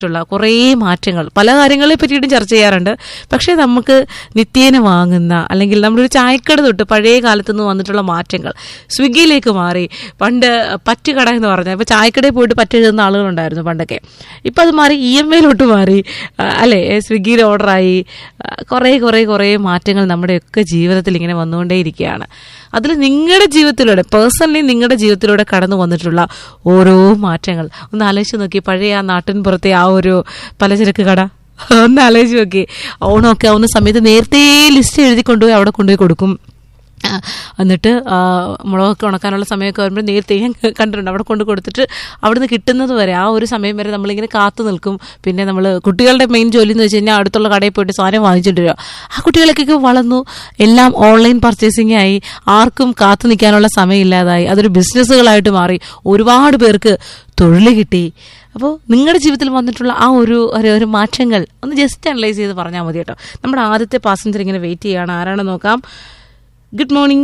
ുള്ള കുറേ മാറ്റങ്ങൾ പല കാര്യങ്ങളെ പറ്റിയിട്ടും ചർച്ച ചെയ്യാറുണ്ട് പക്ഷേ നമുക്ക് നിത്യേന വാങ്ങുന്ന അല്ലെങ്കിൽ നമ്മളൊരു ചായക്കട തൊട്ട് പഴയ കാലത്ത് നിന്ന് വന്നിട്ടുള്ള മാറ്റങ്ങൾ സ്വിഗ്ഗിയിലേക്ക് മാറി പണ്ട് പറ്റുകട എന്ന് പറഞ്ഞാൽ ഇപ്പോൾ ചായക്കടയിൽ പോയിട്ട് പറ്റ് എഴുതുന്ന ആളുകളുണ്ടായിരുന്നു പണ്ടൊക്കെ ഇപ്പം അത് മാറി ഇ എം ഐയിലോട്ട് മാറി ആ, അല്ലേ സ്വിഗ്ഗിയിൽ ഓർഡറായി ആ, കുറേ കുറേ കുറേ മാറ്റങ്ങൾ നമ്മുടെയൊക്കെ ജീവിതത്തിൽ ഇങ്ങനെ വന്നുകൊണ്ടേയിരിക്കുകയാണ് അതിൽ നിങ്ങളുടെ ജീവിതത്തിലൂടെ പേഴ്സണലി നിങ്ങളുടെ ജീവിതത്തിലൂടെ കടന്നു വന്നിട്ടുള്ള ഓരോ മാറ്റങ്ങൾ ഒന്ന് ആലോചിച്ച് നോക്കി പഴയ ആ നാട്ടിൻപുറത്തെ ആ ഒരു പലചരക്ക് കട ഒന്ന് ആലോചിച്ച് നോക്കി ഓണമൊക്കെ ആവുന്ന സമയത്ത് നേരത്തെ ലിസ്റ്റ് എഴുതി കൊണ്ടുപോയി അവിടെ കൊണ്ടുപോയി കൊടുക്കും ആ, എന്നിട്ട് ആ, മുളകൊക്കെ ഉണക്കാനുള്ള സമയമൊക്കെ വരുമ്പോൾ നേരത്തെ ഞാൻ കണ്ടിട്ടുണ്ട് അവിടെ കൊണ്ട് കൊടുത്തിട്ട് അവിടുന്ന് കിട്ടുന്നത് വരെ ആ ഒരു സമയം വരെ നമ്മളിങ്ങനെ കാത്തു നിൽക്കും പിന്നെ നമ്മൾ കുട്ടികളുടെ മെയിൻ ജോലി എന്ന് വെച്ച് കഴിഞ്ഞാൽ അടുത്തുള്ള കടയിൽ പോയിട്ട് സാധനം വാങ്ങിച്ചിട്ട് വരിക ആ കുട്ടികളൊക്കെ വളർന്നു എല്ലാം ഓൺലൈൻ പർച്ചേസിംഗ് ആയി ആർക്കും കാത്തു നിൽക്കാനുള്ള സമയമില്ലാതായി അതൊരു ബിസിനസ്സുകളായിട്ട് മാറി ഒരുപാട് പേർക്ക് തൊഴിൽ കിട്ടി അപ്പോൾ നിങ്ങളുടെ ജീവിതത്തിൽ വന്നിട്ടുള്ള ആ ഒരു ഒരു ഒരു മാറ്റങ്ങൾ ഒന്ന് ജസ്റ്റ് അനലൈസ് ചെയ്ത് പറഞ്ഞാൽ മതി കേട്ടോ നമ്മുടെ ആദ്യത്തെ പാസഞ്ചർ ഇങ്ങനെ വെയിറ്റ് ചെയ്യുകയാണ് ആരാണെന്ന് നോക്കാം good morning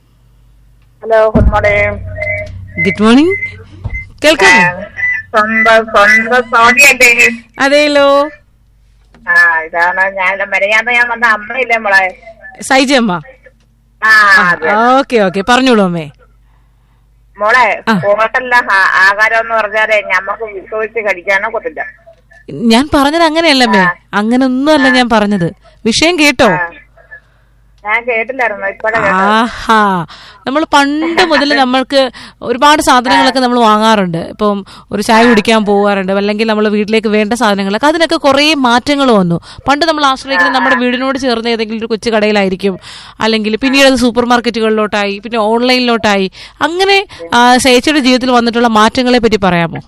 hello good morning good morning കേൾക്കാമോ സ്വന്തം സ്വന്തം സോണിയല്ലേ അതെയല്ലോ ആ ഇതാണ് ഞാൻ മെനയാന്ന് ഞാൻ വന്ന അമ്മയില്ലേ മോളെ സൈജ അമ്മ ആ അതെ ഓക്കെ ഓക്കെ പറഞ്ഞോളൂ അമ്മേ മോളെ ഹോട്ടലിലെ ആ- ആഹാരം എന്ന് പറഞ്ഞാലേ ഞമ്മക്ക് വിശ്വസിച്ച് കഴിക്കാനോ കൊത്തില്ല ഞാൻ പറഞ്ഞത് അങ്ങനെയല്ല അമ്മേ അങ്ങനെ ഒന്നുമല്ല ഞാൻ പറഞ്ഞത് വിഷയം കേട്ടോ ഞാൻ കേട്ടില്ലായിരുന്നു ഇപ്പഴേ ആഹാ നമ്മൾ പണ്ട് മുതൽ നമ്മൾക്ക് ഒരുപാട് സാധനങ്ങളൊക്കെ നമ്മൾ വാങ്ങാറുണ്ട് ഇപ്പം ഒരു ചായ കുടിക്കാൻ പോകാറുണ്ട് അല്ലെങ്കിൽ നമ്മൾ വീട്ടിലേക്ക് വേണ്ട സാധനങ്ങളൊക്കെ അതിനൊക്കെ കുറേ മാറ്റങ്ങൾ വന്നു പണ്ട് നമ്മൾ ആശ്രയിക്കുന്നത് നമ്മുടെ വീടിനോട് ചേർന്ന ഏതെങ്കിലും ഒരു കൊച്ചു കടയിലായിരിക്കും അല്ലെങ്കിൽ പിന്നീട് അത് സൂപ്പർ മാർക്കറ്റുകളിലോട്ടായി പിന്നെ ഓൺലൈനിലോട്ടായി അങ്ങനെ ആ, ചേച്ചിയുടെ ജീവിതത്തിൽ വന്നിട്ടുള്ള മാറ്റങ്ങളെ പറ്റി പറയാമോ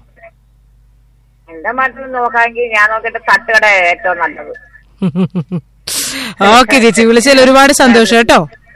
എന്റെ നാട്ടിൽ നോക്കാമെങ്കിൽ ഞാൻ നോക്കിയിട്ട് തട്ടുകട ഏറ്റവും നല്ലത് ഓക്കെ ചേച്ചി വിളിച്ചതിൽ ഒരുപാട് സന്തോഷം കേട്ടോ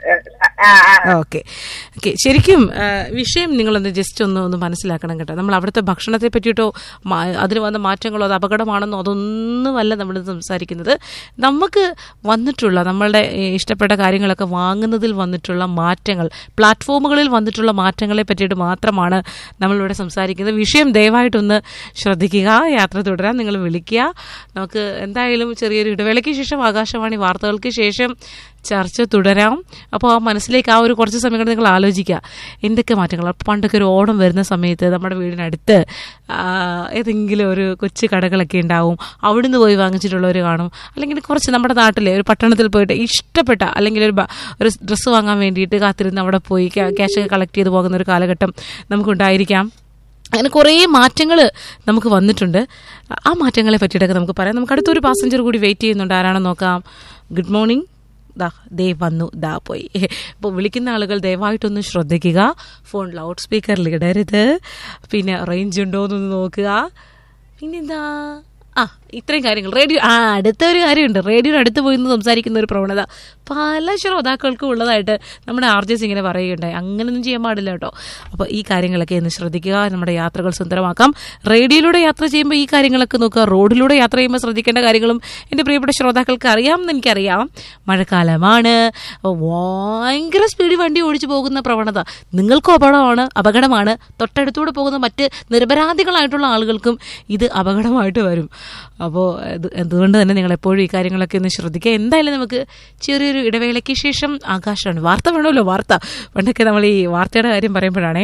ആ ആ ഓക്കെ ഓക്കെ ശരിക്കും ആ, വിഷയം നിങ്ങളൊന്ന് ജസ്റ്റ് ഒന്ന് ഒന്ന് മനസ്സിലാക്കണം കേട്ടോ നമ്മൾ അവിടുത്തെ ഭക്ഷണത്തെ പറ്റിയിട്ടോ മാ- അതിന് വന്ന മാറ്റങ്ങളോ അത് അപകടമാണെന്നോ അതൊന്നുമല്ല നമ്മൾ സംസാരിക്കുന്നത് നമുക്ക് വന്നിട്ടുള്ള നമ്മളുടെ ഏ, ഇഷ്ടപ്പെട്ട കാര്യങ്ങളൊക്കെ വാങ്ങുന്നതിൽ വന്നിട്ടുള്ള മാറ്റങ്ങൾ പ്ലാറ്റ്ഫോമുകളിൽ വന്നിട്ടുള്ള മാറ്റങ്ങളെ പറ്റിയിട്ട് മാത്രമാണ് നമ്മളിവിടെ സംസാരിക്കുന്നത് വിഷയം ദയവായിട്ടൊന്ന് ശ്രദ്ധിക്കുക യാത്ര തുടരാൻ നിങ്ങൾ വിളിക്കുക നമുക്ക് എന്തായാലും ചെറിയൊരു ഇടവേളയ്ക്ക് ശേഷം ആകാശവാണി വാർത്തകൾക്ക് ശേഷം ചർച്ച തുടരാം അപ്പോൾ ആ മനസ്സിലേക്ക് ആ ഒരു കുറച്ച് സമയം കൊണ്ട് നിങ്ങൾ ആലോചിക്കുക എന്തൊക്കെ മാറ്റങ്ങൾ പണ്ടൊക്കെ ഒരു ഓണം വരുന്ന സമയത്ത് നമ്മുടെ വീടിനടുത്ത് ആ, ഏതെങ്കിലും ഒരു കൊച്ചു കടകളൊക്കെ ഉണ്ടാവും അവിടുന്ന് പോയി വാങ്ങിച്ചിട്ടുള്ളവർ കാണും അല്ലെങ്കിൽ കുറച്ച് നമ്മുടെ നാട്ടിലെ ഒരു പട്ടണത്തിൽ പോയിട്ട് ഇഷ്ടപ്പെട്ട അല്ലെങ്കിൽ ഒരു ബ- ഒരു ഡ്രസ്സ് വാങ്ങാൻ വേണ്ടിയിട്ട് കാത്തിരുന്ന് അവിടെ പോയി ക്യാഷ് കളക്ട് ചെയ്ത് പോകുന്ന ഒരു കാലഘട്ടം നമുക്കുണ്ടായിരിക്കാം അങ്ങനെ കുറേ മാറ്റങ്ങൾ നമുക്ക് വന്നിട്ടുണ്ട് ആ മാറ്റങ്ങളെ പറ്റിയിട്ടൊക്കെ നമുക്ക് പറയാം നമുക്ക് അടുത്തൊരു പാസഞ്ചർ കൂടി വെയിറ്റ് ചെയ്യുന്നുണ്ട് ആരാണെന്ന് നോക്കാം ഗുഡ് മോർണിംഗ് ദാ ദേ വന്നു ദാ പോയി അപ്പോൾ വിളിക്കുന്ന ആളുകൾ ദയവായിട്ടൊന്ന് ശ്രദ്ധിക്കുക ഫോൺ ലൗഡ് സ്പീക്കറിൽ ഇടരുത് പിന്നെ റേഞ്ച് ഉണ്ടോ എന്നൊന്ന് നോക്കുക പിന്നെന്താ ആ ഇത്രയും കാര്യങ്ങൾ റേഡിയോ ആ അടുത്ത ഒരു കാര്യമുണ്ട് റേഡിയോയുടെ അടുത്ത് പോയി നിന്ന് സംസാരിക്കുന്ന ഒരു പ്രവണത പല ശ്രോതാക്കൾക്കും ഉള്ളതായിട്ട് നമ്മുടെ ആർജസ് ഇങ്ങനെ പറയുകയുണ്ടായി അങ്ങനെയൊന്നും ചെയ്യാൻ പാടില്ല കേട്ടോ അപ്പോൾ ഈ കാര്യങ്ങളൊക്കെ ഒന്ന് ശ്രദ്ധിക്കുക നമ്മുടെ യാത്രകൾ സുന്ദരമാക്കാം റേഡിയോയിലൂടെ യാത്ര ചെയ്യുമ്പോൾ ഈ കാര്യങ്ങളൊക്കെ നോക്കുക റോഡിലൂടെ യാത്ര ചെയ്യുമ്പോൾ ശ്രദ്ധിക്കേണ്ട കാര്യങ്ങളും എൻ്റെ പ്രിയപ്പെട്ട ശ്രോതാക്കൾക്ക് അറിയാമെന്ന് എനിക്കറിയാം മഴക്കാലമാണ് അപ്പോൾ ഭയങ്കര സ്പീഡിൽ വണ്ടി ഓടിച്ചു പോകുന്ന പ്രവണത നിങ്ങൾക്കും അപകടമാണ് അപകടമാണ് തൊട്ടടുത്തൂടെ പോകുന്ന മറ്റ് നിരപരാധികളായിട്ടുള്ള ആളുകൾക്കും ഇത് അപകടമായിട്ട് വരും അപ്പോൾ ഇത് അതുകൊണ്ട് തന്നെ നിങ്ങൾ എപ്പോഴും ഈ കാര്യങ്ങളൊക്കെ ഒന്ന് ശ്രദ്ധിക്കുക എന്തായാലും നമുക്ക് ചെറിയൊരു ഇടവേളയ്ക്ക് ശേഷം ആകാശമാണ് വാർത്ത വേണമല്ലോ വാർത്ത പണ്ടൊക്കെ നമ്മൾ ഈ വാർത്തയുടെ കാര്യം പറയുമ്പോഴാണേ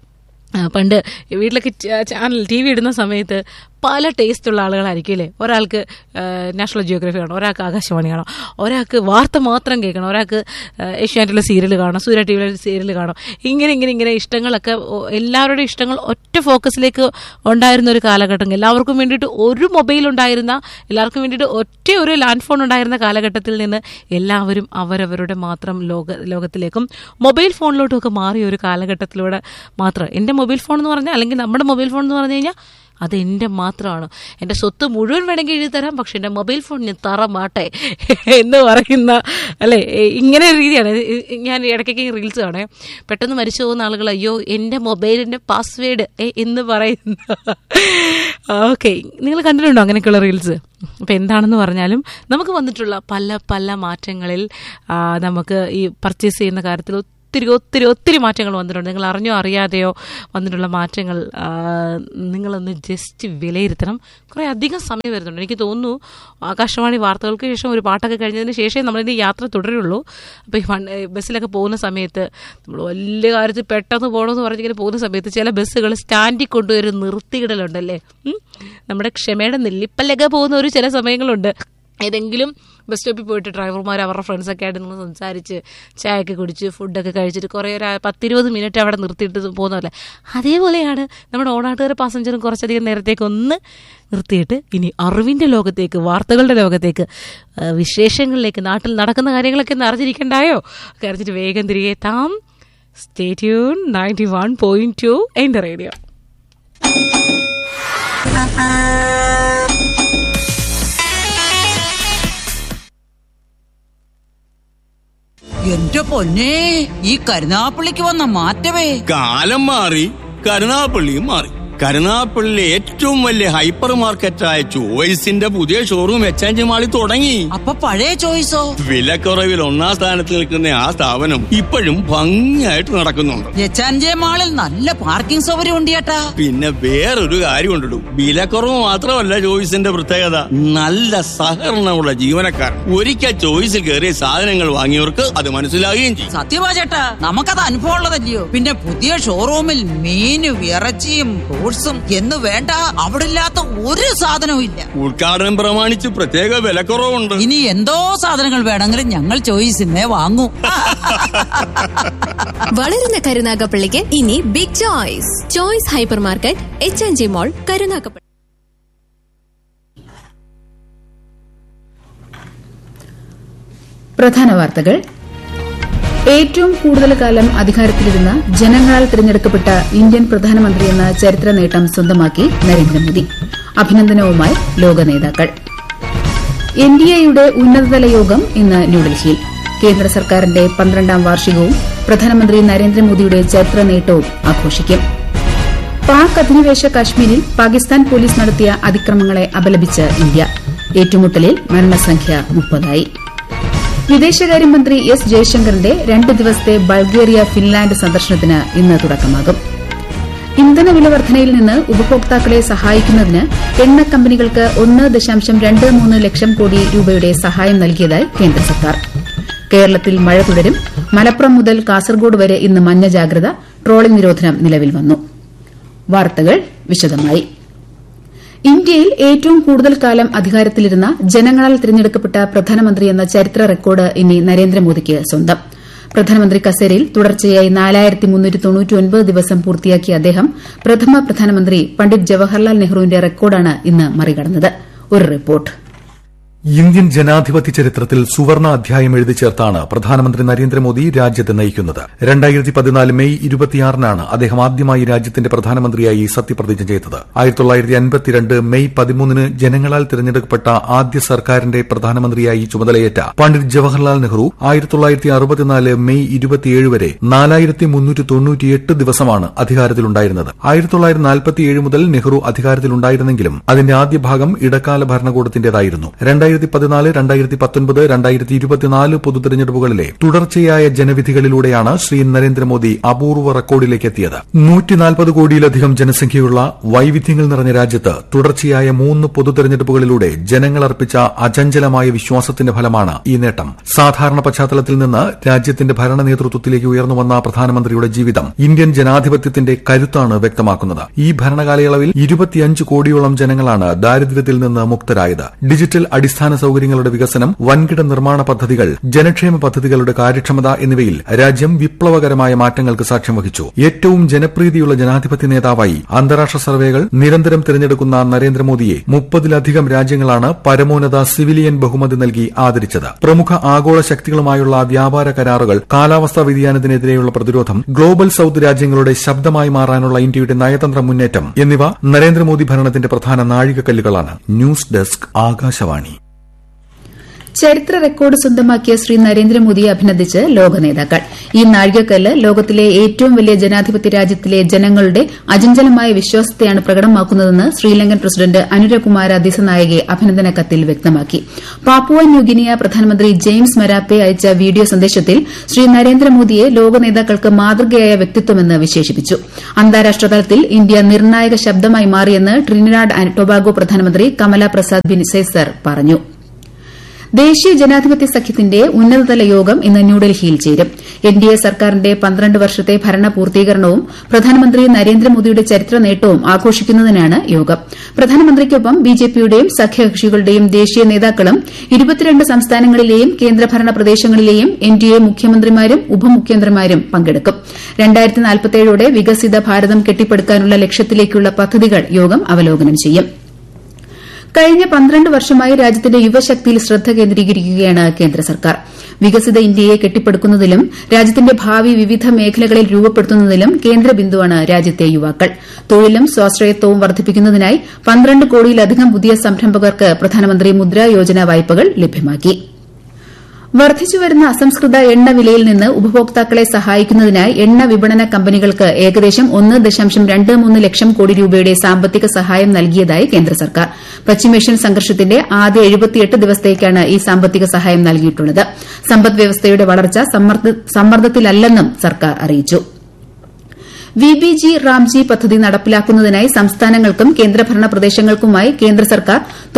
ആ, പണ്ട് വീട്ടിലൊക്കെ ച- ചാനൽ ടി വി ഇടുന്ന സമയത്ത് പല ടേസ്റ്റുള്ള ആളുകളായിരിക്കും അല്ലേ ഒരാൾക്ക് ആ, നാഷണൽ ജിയോഗ്രഫി കാണും ഒരാൾക്ക് ആകാശവാണി കാണും ഒരാൾക്ക് വാർത്ത മാത്രം കേൾക്കണം ഒരാൾക്ക് ആ, ഏഷ്യാനെറ്റിലെ സീരിയൽ കാണും സൂര്യ ടി വിയിലെ സീരിയൽ കാണും ഇങ്ങനെ ഇങ്ങനെ ഇങ്ങനെ ഇഷ്ടങ്ങളൊക്കെ ഓ, എല്ലാവരുടെയും ഇഷ്ടങ്ങൾ ഒറ്റ ഫോക്കസിലേക്ക് ഉണ്ടായിരുന്ന ഒരു കാലഘട്ടം എല്ലാവർക്കും വേണ്ടിയിട്ട് ഒരു മൊബൈൽ ഉണ്ടായിരുന്ന എല്ലാവർക്കും വേണ്ടിയിട്ട് ഒറ്റ ഒരു ലാൻഡ് ഫോൺ ഉണ്ടായിരുന്ന കാലഘട്ടത്തിൽ നിന്ന് എല്ലാവരും അവരവരുടെ മാത്രം ലോക ലോകത്തിലേക്കും മൊബൈൽ ഫോണിലോട്ടും ഒക്കെ മാറിയ ഒരു കാലഘട്ടത്തിലൂടെ മാത്രം എൻ്റെ മൊബൈൽ ഫോൺ എന്ന് പറഞ്ഞാൽ അല്ലെങ്കിൽ നമ്മുടെ മൊബൈൽ ഫോൺ എന്ന് പറഞ്ഞു കഴിഞ്ഞാൽ അത് എൻ്റെ മാത്രമാണ് എൻ്റെ സ്വത്ത് മുഴുവൻ വേണമെങ്കിൽ എഴുതി തരാം പക്ഷെ എൻ്റെ മൊബൈൽ ഫോൺ ഞാൻ തറ മാട്ടെ എന്ന് പറയുന്ന അല്ലേ ഏ, ഇങ്ങനെ ഒരു രീതിയാണ് ഇ- ഇ- ഞാൻ ഇടയ്ക്കൊക്കെ റീൽസ് കാണേ പെട്ടെന്ന് മരിച്ചു പോകുന്ന ആളുകൾ അയ്യോ എൻ്റെ മൊബൈലിൻ്റെ പാസ്വേഡ് എന്ന് പറയുന്ന ഓക്കെ നിങ്ങൾ കണ്ടിട്ടുണ്ടോ അങ്ങനെയൊക്കെയുള്ള റീൽസ് അപ്പോൾ എന്താണെന്ന് പറഞ്ഞാലും നമുക്ക് വന്നിട്ടുള്ള പല പല മാറ്റങ്ങളിൽ ആ, നമുക്ക് ഈ പർച്ചേസ് ചെയ്യുന്ന കാര്യത്തിൽ ഒത്തിരി ഒത്തിരി ഒത്തിരി മാറ്റങ്ങൾ വന്നിട്ടുണ്ട് നിങ്ങൾ അറിഞ്ഞോ അറിയാതെയോ വന്നിട്ടുള്ള മാറ്റങ്ങൾ ആ, നിങ്ങളൊന്ന് ജസ്റ്റ് വിലയിരുത്തണം കുറേ അധികം സമയം വരുന്നുണ്ട് എനിക്ക് തോന്നുന്നു ആകാശവാണി വാർത്തകൾക്ക് ശേഷം ഒരു പാട്ടൊക്കെ കഴിഞ്ഞതിന് ശേഷമേ നമ്മളിനി യാത്ര തുടരുള്ളൂ അപ്പോൾ ഈ വൺ- ബസ്സിലൊക്കെ പോകുന്ന സമയത്ത് നമ്മൾ വലിയ കാര്യത്തിൽ പെട്ടെന്ന് പോകണമെന്ന് പറഞ്ഞിങ്ങനെ പോകുന്ന സമയത്ത് ചില ബസ്സുകൾ സ്റ്റാൻഡിൽ കൊണ്ടുവരും നിർത്തിയിടലുണ്ടല്ലേ ഉം. നമ്മുടെ ക്ഷമയുടെ നെല്ലിപ്പല്ലൊക്കെ പോകുന്ന ഒരു ചില സമയങ്ങളുണ്ട് ഏതെങ്കിലും ബസ് സ്റ്റോപ്പിൽ പോയിട്ട് ഡ്രൈവർമാർ അവരുടെ ഫ്രണ്ട്സൊക്കെ ആയിട്ട് നിന്ന് സംസാരിച്ച് ചായയൊക്കെ കുടിച്ച് ഫുഡൊക്കെ കഴിച്ചിട്ട് കുറേ ഒരു പത്തിരുപത് മിനിറ്റ് അവിടെ നിർത്തിയിട്ട് പോകുന്നതല്ലേ അതേപോലെയാണ് നമ്മുടെ ഓണാട്ടുകാർ പാസഞ്ചറും കുറച്ചധികം നേരത്തേക്ക് ഒന്ന് നിർത്തിയിട്ട് ഇനി അറിവിൻ്റെ ലോകത്തേക്ക് വാർത്തകളുടെ ലോകത്തേക്ക് ആ, വിശേഷങ്ങളിലേക്ക് നാട്ടിൽ നടക്കുന്ന കാര്യങ്ങളൊക്കെ ഒന്ന് അറിഞ്ഞിരിക്കണ്ടായോ ഒക്കെ അറിഞ്ഞിട്ട് വേഗം തിരികെ എത്താം stay tune ninety one point two എൻ്റെ റേഡിയോ എന്റെ പൊന്നെ ഈ കരുനാപ്പള്ളിക്ക് വന്ന മാറ്റമേ കാലം മാറി കരുനാപ്പള്ളിയും മാറി കരുനാപ്പള്ളിയിലെ ഏറ്റവും വലിയ ഹൈപ്പർ മാർക്കറ്റായ ചോയ്സിന്റെ പുതിയ ഷോറൂം എച്ച് മാളിൽ തുടങ്ങി അപ്പൊ പഴയ ചോയ്സോ വിലക്കുറവിൽ ഒന്നാം സ്ഥാനത്ത് നിൽക്കുന്ന ആ സ്ഥാപനം ഇപ്പോഴും ഭംഗിയായിട്ട് നടക്കുന്നുണ്ട് എച്ചാൻജെ മാളിൽ നല്ല പാർക്കിംഗ് സൗകര്യം ഉണ്ട് ചേട്ടാ പിന്നെ വേറൊരു കാര്യം കൊണ്ടിടും വിലക്കുറവ് മാത്രമല്ല ചോയ്സിന്റെ പ്രത്യേകത നല്ല സഹകരണമുള്ള ജീവനക്കാർ ഒരിക്കൽ ചോയ്സിൽ കയറിയ സാധനങ്ങൾ വാങ്ങിയവർക്ക് അത് മനസ്സിലാകുകയും ചെയ്യും സത്യമാ ചേട്ടാ നമുക്കത് അനുഭവം ഉള്ളതല്ലയോ പിന്നെ പുതിയ ഷോറൂമിൽ മീനും ഇറച്ചിയും ഫ്രൂട്ട്സും എന്ന് വേണ്ട അവിടെ ഇല്ലാത്ത ഒരു സാധനവും ഇല്ല ഉദ്ഘാടനം പ്രമാണിച്ച് പ്രത്യേക വിലക്കുറവുണ്ട് ഇനി എന്തോ സാധനങ്ങൾ വേണമെങ്കിലും ഞങ്ങൾ ചോയ്സിന്നേ വാങ്ങൂ വളരുന്ന കരുനാഗപ്പള്ളിക്ക് ഇനി big choice choice hypermarket H N G mall Karunagappally പ്രധാന വാർത്തകൾ ഏറ്റവും കൂടുതൽ കാലം അധികാരത്തിലിരുന്ന ജനങ്ങളാൽ തിരഞ്ഞെടുക്കപ്പെട്ട ഇന്ത്യൻ പ്രധാനമന്ത്രിയെന്ന ചരിത്ര നേട്ടം സ്വന്തമാക്കി നരേന്ദ്രമോദി അഭിനന്ദനവുമായി ലോക നേതാക്കൾ എൻ ഡി എയുടെ ഉന്നതതല യോഗം ഇന്ന് ന്യൂഡൽഹിയിൽ കേന്ദ്ര സർക്കാരിന്റെ പന്ത്രണ്ടാം വാർഷികവും പ്രധാനമന്ത്രി നരേന്ദ്രമോദിയുടെ ചരിത്ര നേട്ടവും ആഘോഷിക്കും പാക് അധിനിവേശ കാശ്മീരിൽ പാകിസ്ഥാൻ പോലീസ് നടത്തിയ അതിക്രമങ്ങളെ അപലപിച്ച് ഇന്ത്യ ഏറ്റുമുട്ടലിൽ മരണസംഖ്യ മുപ്പതായി വിദേശകാര്യമന്ത്രി എസ് ജയശങ്കറിന്റെ രണ്ട് ദിവസത്തെ ബൾഗേറിയ ഫിൻലാൻഡ് സന്ദർശനത്തിന് ഇന്ന് തുടക്കമാകും ഇന്ധന വില വർധനയിൽ നിന്ന് ഉപഭോക്താക്കളെ സഹായിക്കുന്നതിന് എണ്ണ കമ്പനികൾക്ക് ഒന്ന് ദശാംശം രണ്ട് മൂന്ന് ലക്ഷം കോടി രൂപയുടെ സഹായം നൽകിയതായി കേന്ദ്ര സർക്കാർ കേരളത്തിൽ മഴ തുടരും മലപ്പുറം മുതൽ കാസർഗോഡ് വരെ ഇന്ന് മഞ്ഞ ജാഗ്രത ട്രോളിംഗ് നിരോധനം നിലവിൽ വന്നു വാർത്തകൾ വിശദമായി ഇന്ത്യയിൽ ഏറ്റവും കൂടുതൽ കാലം അധികാരത്തിലിരുന്ന ജനങ്ങളാൽ തിരഞ്ഞെടുക്കപ്പെട്ട പ്രധാനമന്ത്രി എന്ന ചരിത്ര റെക്കോർഡ് ഇനി നരേന്ദ്രമോദിക്ക് സ്വന്തം പ്രധാനമന്ത്രി കസേരയിൽ തുടർച്ചയായി നാലായിരത്തി മുന്നൂറ്റി തൊണ്ണൂറ്റിയൊൻപത് ദിവസം പൂർത്തിയാക്കിയ അദ്ദേഹം പ്രഥമ പ്രധാനമന്ത്രി പണ്ഡിറ്റ് ജവഹർലാൽ നെഹ്റുവിന്റെ റെക്കോർഡാണ് ഇന്ന് മറികടന്നത് ഒരു റിപ്പോർട്ട് ഇന്ത്യൻ ജനാധിപത്യ ചരിത്രത്തിൽ സുവർണ അധ്യായം എഴുതി ചേർത്താണ് പ്രധാനമന്ത്രി നരേന്ദ്രമോദി രാജ്യത്തെ നയിക്കുന്നത് രണ്ടായിരത്തി പതിനാല് മെയ് ഇരുപത്തിയാറിനാണ് അദ്ദേഹം ആദ്യമായി രാജ്യത്തിന്റെ പ്രധാനമന്ത്രിയായി സത്യപ്രതിജ്ഞ ചെയ്തത് ആയിരത്തി തൊള്ളായിരത്തി അൻപത്തിരണ്ട് മെയ് പതിമൂന്നിന് ജനങ്ങളാൽ തിരഞ്ഞെടുക്കപ്പെട്ട ആദ്യ സർക്കാരിന്റെ പ്രധാനമന്ത്രിയായി ചുമതലയേറ്റ പണ്ഡിറ്റ് ജവഹർലാൽ നെഹ്റു ആയിരത്തി തൊള്ളായിരത്തി അറുപത്തിനാല് മെയ് ഇരുപത്തിയേഴ് വരെ നാലായിരത്തി മുന്നൂറ്റി തൊണ്ണൂറ്റിയെട്ട് ദിവസമാണ് അധികാരത്തിലുണ്ടായിരുന്നത് ആയിരത്തി തൊള്ളായിരത്തി നാൽപ്പത്തിയേഴ് മുതൽ നെഹ്റു അധികാരത്തിലുണ്ടായിരുന്നെങ്കിലും അതിന്റെ ആദ്യ ഭാഗം ഇടക്കാല ഭരണകൂടത്തിന്റേതായിരുന്നു രണ്ടായിരത്തി പതിനാല് രണ്ടായിരത്തി പത്തൊൻപത് രണ്ടായിരത്തി ഇരുപത്തിനാല് പൊതുതെരഞ്ഞെടുപ്പുകളിലെ തുടർച്ചയായ ജനവിധികളിലൂടെയാണ് ശ്രീ നരേന്ദ്രമോദി അപൂർവ റെക്കോർഡിലേക്ക് എത്തിയത് നൂറ്റിനാൽപ്പത് കോടിയിലധികം ജനസംഖ്യയുള്ള വൈവിധ്യങ്ങൾ നിറഞ്ഞ രാജ്യത്ത് തുടർച്ചയായ മൂന്ന് പൊതുതെരഞ്ഞെടുപ്പുകളിലൂടെ ജനങ്ങൾ അർപ്പിച്ച അചഞ്ചലമായ വിശ്വാസത്തിന്റെ ഫലമാണ് ഈ നേട്ടം സാധാരണ പശ്ചാത്തലത്തിൽ നിന്ന് രാജ്യത്തിന്റെ ഭരണ നേതൃത്വത്തിലേക്ക് ഉയർന്നു വന്ന പ്രധാനമന്ത്രിയുടെ ജീവിതം ഇന്ത്യൻ ജനാധിപത്യത്തിന്റെ കരുത്താണ് വ്യക്തമാക്കുന്നത് ഈ ഭരണകാലയളവിൽ ഇരുപത്തിയഞ്ച് കോടിയോളം ജനങ്ങളാണ് ദാരിദ്ര്യത്തിൽ നിന്ന് മുക്തരായത് ഡിജിറ്റൽ അടിസ്ഥാന സൌകര്യങ്ങളുടെ വികസനം വൻകിട നിർമ്മാണ പദ്ധതികൾ ജനക്ഷേമ പദ്ധതികളുടെ കാര്യക്ഷമത എന്നിവയിൽ രാജ്യം വിപ്ലവകരമായ മാറ്റങ്ങൾക്ക് സാക്ഷ്യം വഹിച്ചു ഏറ്റവും ജനപ്രീതിയുള്ള ജനാധിപത്യ നേതാവായി അന്താരാഷ്ട്ര സർവേകൾ നിരന്തരം തിരഞ്ഞെടുക്കുന്ന നരേന്ദ്രമോദിയെ മുപ്പതിലധികം രാജ്യങ്ങളാണ് പരമോന്നത സിവിലിയൻ ബഹുമതി നൽകി ആദരിച്ചത് പ്രമുഖ ആഗോള ശക്തികളുമായുള്ള വ്യാപാര കരാറുകൾ കാലാവസ്ഥാ വ്യതിയാനത്തിനെതിരെയുള്ള പ്രതിരോധം ഗ്ലോബൽ സൌത്ത് രാജ്യങ്ങളുടെ ശബ്ദമായി മാറാനുള്ള ഇന്ത്യയുടെ നയതന്ത്ര മുന്നേറ്റം എന്നിവ നരേന്ദ്രമോദി ഭരണത്തിന്റെ പ്രധാന നാഴികക്കല്ലുകളാണ് ന്യൂസ് ഡെസ്ക് ആകാശവാണി ചരിത്ര റെക്കോർഡ് സ്വന്തമാക്കിയ ശ്രീ നരേന്ദ്രമോദിയെ അഭിനന്ദിച്ച് ലോക നേതാക്കൾ ഈ നാഴികക്കല്ല് ലോകത്തിലെ ഏറ്റവും വലിയ ജനാധിപത്യ രാജ്യത്തിലെ ജനങ്ങളുടെ അചഞ്ചലമായ വിശ്വാസത്തെയാണ് പ്രകടമാക്കുന്നതെന്ന് ശ്രീലങ്കൻ പ്രസിഡന്റ് അനുരകുമാര ദിസനായകെ അഭിനന്ദന കത്തിൽ വ്യക്തമാക്കി പാപ്പുവ ന്യൂഗിനിയ പ്രധാനമന്ത്രി ജെയിംസ് മരാപ്പെ അയച്ച വീഡിയോ സന്ദേശത്തിൽ ശ്രീ നരേന്ദ്രമോദിയെ ലോക നേതാക്കൾക്ക് മാതൃകയായ വ്യക്തിത്വമെന്ന് വിശേഷിപ്പിച്ചു അന്താരാഷ്ട്ര തലത്തിൽ ഇന്ത്യ നിർണായക ശബ്ദമായി മാറിയെന്ന് ട്രിനിഡാഡ് ആന്റ് ടൊബാഗോ പ്രധാനമന്ത്രി കമല പ്രസാദ് ബിൻസെസർ പറഞ്ഞു ദേശീയ ജനാധിപത്യ സഖ്യത്തിന്റെ ഉന്നതതല യോഗം ഇന്ന് ന്യൂഡൽഹിയിൽ ചേരും എൻഡിഎ സർക്കാരിന്റെ പന്ത്രണ്ട് വർഷത്തെ ഭരണ പൂർത്തീകരണവും പ്രധാനമന്ത്രി നരേന്ദ്രമോദിയുടെ ചരിത്ര നേട്ടവും ആഘോഷിക്കുന്നതിനാണ് യോഗം പ്രധാനമന്ത്രിക്കൊപ്പം ബിജെപിയുടെയും സഖ്യകക്ഷികളുടെയും ദേശീയ നേതാക്കളും ഇരുപത്തിരണ്ട് സംസ്ഥാനങ്ങളിലെയും കേന്ദ്രഭരണ പ്രദേശങ്ങളിലെയും എൻഡിഎ മുഖ്യമന്ത്രിമാരും ഉപമുഖ്യമന്ത്രിമാരും പങ്കെടുക്കും ോടെ വികസിത ഭാരതം കെട്ടിപ്പടുക്കാനുള്ള ലക്ഷ്യത്തിലേക്കുള്ള പദ്ധതികൾ യോഗം അവലോകനം ചെയ്യും കഴിഞ്ഞ പന്ത്രണ്ട് വർഷമായി രാജ്യത്തിന്റെ യുവശക്തിയിൽ ശ്രദ്ധ കേന്ദ്രീകരിക്കുകയാണ് കേന്ദ്ര സർക്കാർ വികസിത ഇന്ത്യയെ കെട്ടിപ്പടുക്കുന്നതിലും രാജ്യത്തിന്റെ ഭാവി വിവിധ മേഖലകളിൽ രൂപപ്പെടുത്തുന്നതിലും കേന്ദ്ര ബിന്ദുവാണ് രാജ്യത്തെ യുവാക്കൾ തൊഴിലും സ്വാശ്രയത്വവും വർദ്ധിപ്പിക്കുന്നതിനായി പന്ത്രണ്ട് കോടിയിലധികം പുതിയ സംരംഭകർക്ക് പ്രധാനമന്ത്രി മുദ്രാ യോജന വായ്പകൾ ലഭ്യമാക്കി വർദ്ധിച്ചുവരുന്ന അസംസ്കൃത എണ്ണ വിലയിൽ നിന്ന് ഉപഭോക്താക്കളെ സഹായിക്കുന്നതിനായി എണ്ണ വിപണന കമ്പനികൾക്ക് ഏകദേശം ഒന്ന് ദശാംശം രണ്ട് മൂന്ന് ലക്ഷം കോടി രൂപയുടെ സാമ്പത്തിക സഹായം നൽകിയതായി കേന്ദ്ര സർക്കാർ പശ്ചിമേഷ്യൻ സംഘർഷത്തിന്റെ ആദ്യ എഴുപത്തിയെട്ട് ദിവസത്തേക്കാണ് ഈ സാമ്പത്തിക സഹായം നൽകിയിട്ടുള്ളത് സമ്പദ് വ്യവസ്ഥയുടെ വളർച്ച സമ്മർദ്ദത്തിലല്ലെന്നും സർക്കാർ അറിയിച്ചു വി ബി ജി റാംജി പദ്ധതി നടപ്പിലാക്കുന്നതിനായി സംസ്ഥാനങ്ങൾക്കും കേന്ദ്രഭരണ പ്രദേശങ്ങൾക്കുമായി കേന്ദ്ര സർക്കാർ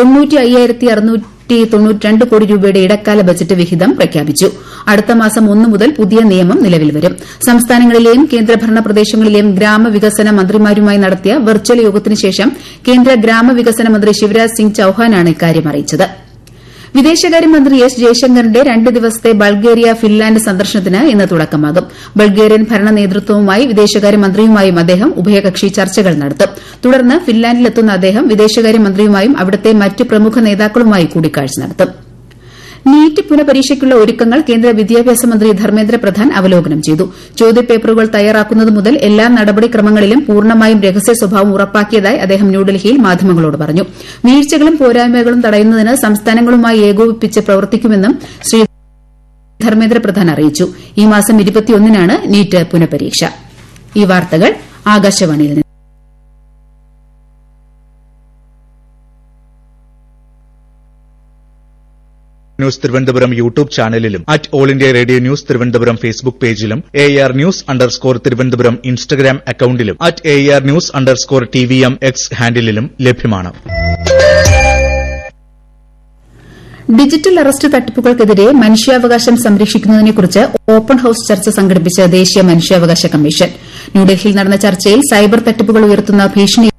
കോടി രൂപയുടെ ഇടക്കാല ബജറ്റ് വിഹിതം പ്രഖ്യാപിച്ചു അടുത്ത മാസം ഒന്ന് മുതൽ പുതിയ നിയമം നിലവിൽ വരും സംസ്ഥാനങ്ങളിലെയും കേന്ദ്രഭരണ പ്രദേശങ്ങളിലെയും ഗ്രാമവികസന മന്ത്രിമാരുമായി നടത്തിയ വെർച്വൽ യോഗത്തിന് ശേഷം കേന്ദ്ര ഗ്രാമവികസന മന്ത്രി ശിവരാജ് സിംഗ് ചൌഹാനാണ് ഇക്കാര്യം അറിയിച്ചത് വിദേശകാര്യമന്ത്രി എസ് ജയശങ്കറിന്റെ രണ്ട് ദിവസത്തെ ബൾഗേറിയ ഫിൻലാൻഡ് സന്ദർശനത്തിന് ഇന്ന് തുടക്കമാകും ബൾഗേറിയൻ ഭരണ നേതൃത്വവുമായി വിദേശകാര്യമന്ത്രിയുമായും അദ്ദേഹം ഉഭയകക്ഷി ചർച്ചകൾ നടത്തും തുടർന്ന് ഫിൻലാൻഡിലെത്തുന്ന അദ്ദേഹം വിദേശകാര്യമന്ത്രിയുമായും അവിടുത്തെ മറ്റ് പ്രമുഖ നേതാക്കളുമായി കൂടിക്കാഴ്ച നടത്തും നീറ്റ് പുനപരീക്ഷയ്ക്കുള്ള ഒരുക്കങ്ങൾ കേന്ദ്ര വിദ്യാഭ്യാസ മന്ത്രി ധർമ്മേന്ദ്ര പ്രധാൻ അവലോകനം ചെയ്തു ചോദ്യപേപ്പറുകൾ തയ്യാറാക്കുന്നത് മുതൽ എല്ലാ നടപടിക്രമങ്ങളിലും പൂർണ്ണമായും രഹസ്യ സ്വഭാവം ഉറപ്പാക്കിയതായി അദ്ദേഹം ന്യൂഡൽഹിയിൽ മാധ്യമങ്ങളോട് പറഞ്ഞു വീഴ്ചകളും പോരായ്മകളും തടയുന്നതിന് സംസ്ഥാനങ്ങളുമായി ഏകോപിപ്പിച്ച് പ്രവർത്തിക്കുമെന്നും ശ്രീ ധർമ്മേന്ദ്ര പ്രധാൻ അറിയിച്ചു ഈ മാസം ഇരുപത്തിയൊന്നിനാണ് നീറ്റ് പുനപരീക്ഷ ഈ വാർത്തകൾ ആകാശവാണിയിൽ നിന്ന് ന്യൂസ് തിരുവനന്തപുരം യൂട്യൂബ് ചാനലിലും at All India Radio news Thiruvananthapuram Facebook പേജിലും A R news underscore Thiruvananthapuram Instagram അക്കൌണ്ടിലും at A R news underscore T V M X ഹാൻഡിലും ലഭ്യമാണ് ഡിജിറ്റൽ അറസ്റ്റ് തട്ടിപ്പുകൾക്കെതിരെ മനുഷ്യാവകാശം സംരക്ഷിക്കുന്നതിനെക്കുറിച്ച് ഓപ്പൺ ഹൌസ് ചർച്ച സംഘടിപ്പിച്ച ദേശീയ മനുഷ്യാവകാശ കമ്മീഷൻ ന്യൂഡൽഹിയിൽ നടന്ന ചർച്ചയിൽ സൈബർ തട്ടിപ്പുകൾ ഉയർത്തുന്ന ഭീഷണി